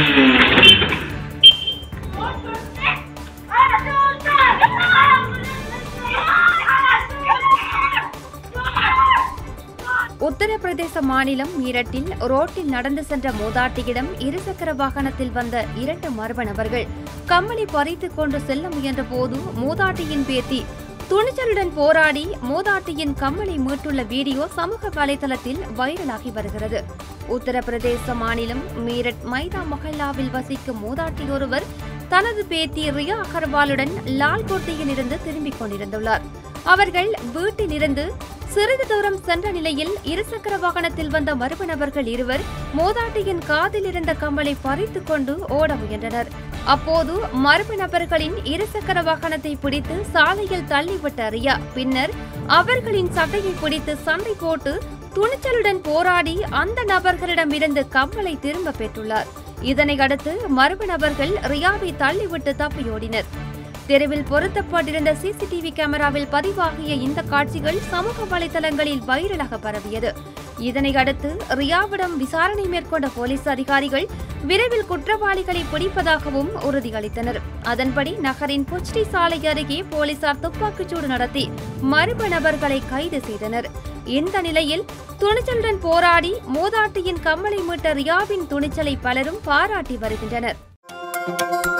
உத்தரப்பிரதேச மாநிலம் மீரட்டில் ரோட்டில் நடந்து சென்ற மூதாட்டியிடம் இருசக்கர வாகனத்தில் வந்த இரண்டு மர்ம நபர்கள் கம்மலை பறித்துக் கொண்டு செல்ல முயன்ற போது மூதாட்டியின் பேத்தி துணிச்சலுடன் போராடி மூதாட்டியின் கம்மலை மீட்டுள்ள வீடியோ சமூக வலைதளத்தில் வைரலாகி வருகிறது உத்தரப்பிரதேச மாநிலம் மீரட் மைதா மொஹல்லாவில் வசிக்கும் மூதாட்டி ஒருவர் தனது பேத்தி ரியா அகர்வாலுடன் லால்கோட்டையில் இருந்து திரும்பிக் கொண்டிருந்துள்ளார் அவர்கள் வீட்டிலிருந்து சிறிது தூரம் சென்ற நிலையில் இருசக்கர வாகனத்தில் வந்த மர்ம நபர்கள் இருவர் மோதாட்டியின் காதில் இருந்த கம்பளை பறித்துக் கொண்டு ஓட முயன்றனர் அப்போது மர்ம நபர்களின் இருசக்கர வாகனத்தை பிடித்து சாலையில் தள்ளிவிட்ட ரியா பின்னர் அவர்களின் சட்டையை பிடித்து சண்டை போட்டு துணிச்சலுடன் போராடி அந்த நபர்களிடமிருந்து கம்பளை திரும்ப பெற்றுள்ளார் இதனை அடுத்து மர்ம நபர்கள் ரியாவை தள்ளிவிட்டு தப்பியோடினர் தெருவில் பொருத்தப்பட்டிருந்த சிசிடிவி கேமராவில் பதிவாகிய இந்த காட்சிகள் சமூக வலைதளங்களில் வைரலாக பரவியது இதனை அடுத்து ரியாவிடம் விசாரணை மேற்கொண்ட போலீஸ் அதிகாரிகள் விரைவில் குற்றவாளிகளை பிடிப்பதாகவும் உறுதியளித்தனர் அதன்படி நகரின் புச்டி சாலை அருகே போலீசார் துப்பாக்கிச்சூடு நடத்தி மர்ம நபர்களை கைது செய்தனர் இந்த நிலையில் துணிச்சலுடன் போராடி மூதாட்டியின் கம்மலை மீட்ட ரியாவின் துணிச்சலை பலரும் பாராட்டி வருகின்றனர்